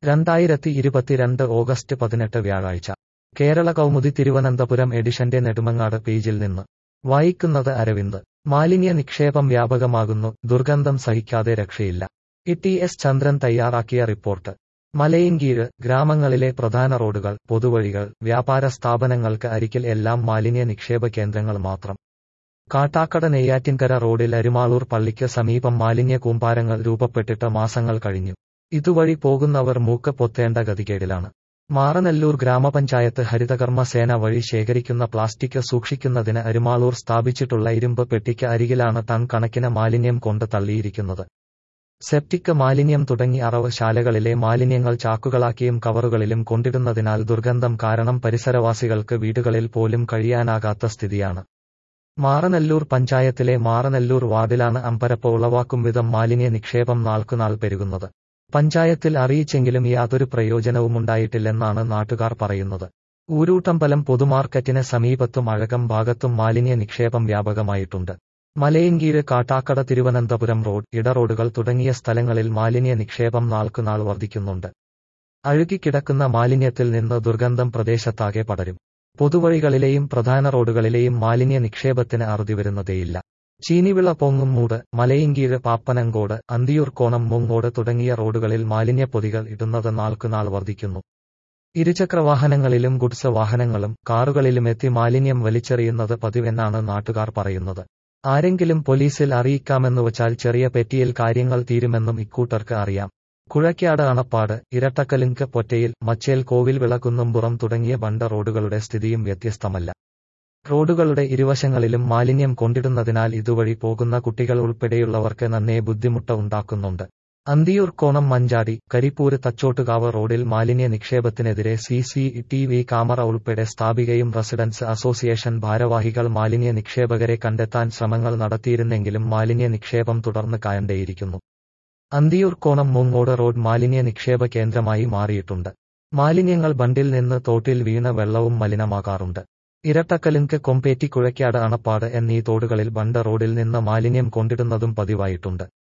രണ്ടായിരത്തി ഇരുപത്തിരണ്ട് ഓഗസ്റ്റ് പതിനെട്ട് വ്യാഴാഴ്ച കേരള കൗമുദി തിരുവനന്തപുരം എഡിഷന്റെ നെടുമങ്ങാട് പേജിൽ നിന്ന് വായിക്കുന്നത് അരവിന്ദ് മാലിന്യ നിക്ഷേപം വ്യാപകമാകുന്നു ദുർഗന്ധം സഹിക്കാതെ രക്ഷയില്ല ഇ ടി എസ് ചന്ദ്രൻ തയ്യാറാക്കിയ റിപ്പോർട്ട് മലയിൻകീഴ് ഗ്രാമങ്ങളിലെ പ്രധാന റോഡുകൾ പൊതുവഴികൾ വ്യാപാര സ്ഥാപനങ്ങൾക്ക് അരികിൽ എല്ലാം മാലിന്യ നിക്ഷേപ കേന്ദ്രങ്ങൾ മാത്രം കാട്ടാക്കട നെയ്യാറ്റിൻകര റോഡിൽ അരിമാളൂർ പള്ളിക്ക് സമീപം മാലിന്യ കൂമ്പാരങ്ങൾ രൂപപ്പെട്ടിട്ട് മാസങ്ങൾ കഴിഞ്ഞു ഇതുവഴി പോകുന്നവർ മൂക്ക് പൊത്തേണ്ട ഗതികേടിലാണ് മാറനല്ലൂർ ഗ്രാമപഞ്ചായത്ത് ഹരിതകർമ്മ സേന വഴി ശേഖരിക്കുന്ന പ്ലാസ്റ്റിക് സൂക്ഷിക്കുന്നതിന് അരിമാളൂർ സ്ഥാപിച്ചിട്ടുള്ള ഇരുമ്പ് പെട്ടിക്ക് അരികിലാണ് ടൺ കണക്കിന് മാലിന്യം കൊണ്ട് തള്ളിയിരിക്കുന്നത് സെപ്റ്റിക് മാലിന്യം തുടങ്ങി അറവ് ശാലകളിലെ മാലിന്യങ്ങൾ ചാക്കുകളാക്കിയും കവറുകളിലും കൊണ്ടിടുന്നതിനാൽ ദുർഗന്ധം കാരണം പരിസരവാസികൾക്ക് വീടുകളിൽ പോലും കഴിയാനാകാത്ത സ്ഥിതിയാണ് മാറനല്ലൂർ പഞ്ചായത്തിലെ മാറനല്ലൂർ വാർഡിലാണ് അമ്പരപ്പ് ഉളവാക്കും വിധം മാലിന്യ നിക്ഷേപം നാൾക്കുനാൾ പെരുകുന്നത് പഞ്ചായത്തിൽ അറിയിച്ചെങ്കിലും യാതൊരു പ്രയോജനവുമുണ്ടായിട്ടില്ലെന്നാണ് നാട്ടുകാർ പറയുന്നത് ഊരൂട്ടമ്പലം പൊതുമാർക്കറ്റിന് സമീപത്തും അഴകം ഭാഗത്തും മാലിന്യ നിക്ഷേപം വ്യാപകമായിട്ടുണ്ട് മലയൻകീഴ് കാട്ടാക്കട തിരുവനന്തപുരം റോഡ് ഇടറോഡുകൾ തുടങ്ങിയ സ്ഥലങ്ങളിൽ മാലിന്യ നിക്ഷേപം നാൾക്കുനാൾ വർദ്ധിക്കുന്നുണ്ട് അഴുകിക്കിടക്കുന്ന മാലിന്യത്തിൽ നിന്ന് ദുർഗന്ധം പ്രദേശത്താകെ പടരും പൊതുവഴികളിലെയും പ്രധാന റോഡുകളിലെയും മാലിന്യ നിക്ഷേപത്തിന് അറുതി വരുന്നതേയില്ല ചീനിവിള പൊങ്ങുംമൂട് മലയിൻകീഴ് പാപ്പനങ്കോട് അന്തിയൂർക്കോണം മുങ്ങോട് തുടങ്ങിയ റോഡുകളിൽ മാലിന്യപ്പൊതികൾ ഇടുന്നത് നാൾക്കുനാൾ വർദ്ധിക്കുന്നു ഇരുചക്രവാഹനങ്ങളിലും ഗുഡ്സ് വാഹനങ്ങളും കാറുകളിലുമെത്തി മാലിന്യം വലിച്ചെറിയുന്നത് പതിവെന്നാണ് നാട്ടുകാർ പറയുന്നത് ആരെങ്കിലും പോലീസിൽ അറിയിക്കാമെന്നു വച്ചാൽ ചെറിയ പെറ്റിയിൽ കാര്യങ്ങൾ തീരുമെന്നും ഇക്കൂട്ടർക്ക് അറിയാം കുഴയ്ക്കാട് അണപ്പാട് ഇരട്ടക്കലിങ്ക് പൊറ്റയിൽ മച്ചേൽ കോവിൽ വിളക്കുന്നുംപുറം തുടങ്ങിയ ബണ്ട റോഡുകളുടെ സ്ഥിതിയും വ്യത്യസ്തമല്ല റോഡുകളുടെ ഇരുവശങ്ങളിലും മാലിന്യം കൊണ്ടിടുന്നതിനാൽ ഇതുവഴി പോകുന്ന കുട്ടികൾ ഉൾപ്പെടെയുള്ളവർക്ക് നന്നേ ബുദ്ധിമുട്ട് ഉണ്ടാക്കുന്നുണ്ട് അന്തിയൂർ കോണം മഞ്ചാടി കരിപ്പൂര് തച്ചോട്ടുകാവ് റോഡിൽ മാലിന്യ നിക്ഷേപത്തിനെതിരെ C C T V camera ഉൾപ്പെടെ സ്ഥാപികയും റെസിഡൻസ് അസോസിയേഷൻ ഭാരവാഹികൾ മാലിന്യ നിക്ഷേപകരെ കണ്ടെത്താൻ ശ്രമങ്ങൾ നടത്തിയിരുന്നെങ്കിലും മാലിന്യ നിക്ഷേപം തുടർന്ന് കായണ്ടേയിരിക്കുന്നു അന്തിയൂർ കോണം മൂങ്ങോട് റോഡ് മാലിന്യ നിക്ഷേപ കേന്ദ്രമായി മാറിയിട്ടുണ്ട് മാലിന്യങ്ങൾ ബണ്ടിൽ നിന്ന് തോട്ടിൽ വീണ വെള്ളവും മലിനമാകാറുണ്ട് ഇരട്ടക്കലിങ്ക് കൊമ്പേറ്റി കുഴയ്ക്കാട് അണപ്പാട് എന്നീ തോടുകളിൽ ബണ്ട് റോഡിൽ നിന്ന് മാലിന്യം കൊണ്ടിടുന്നതും പതിവായിട്ടുണ്ട്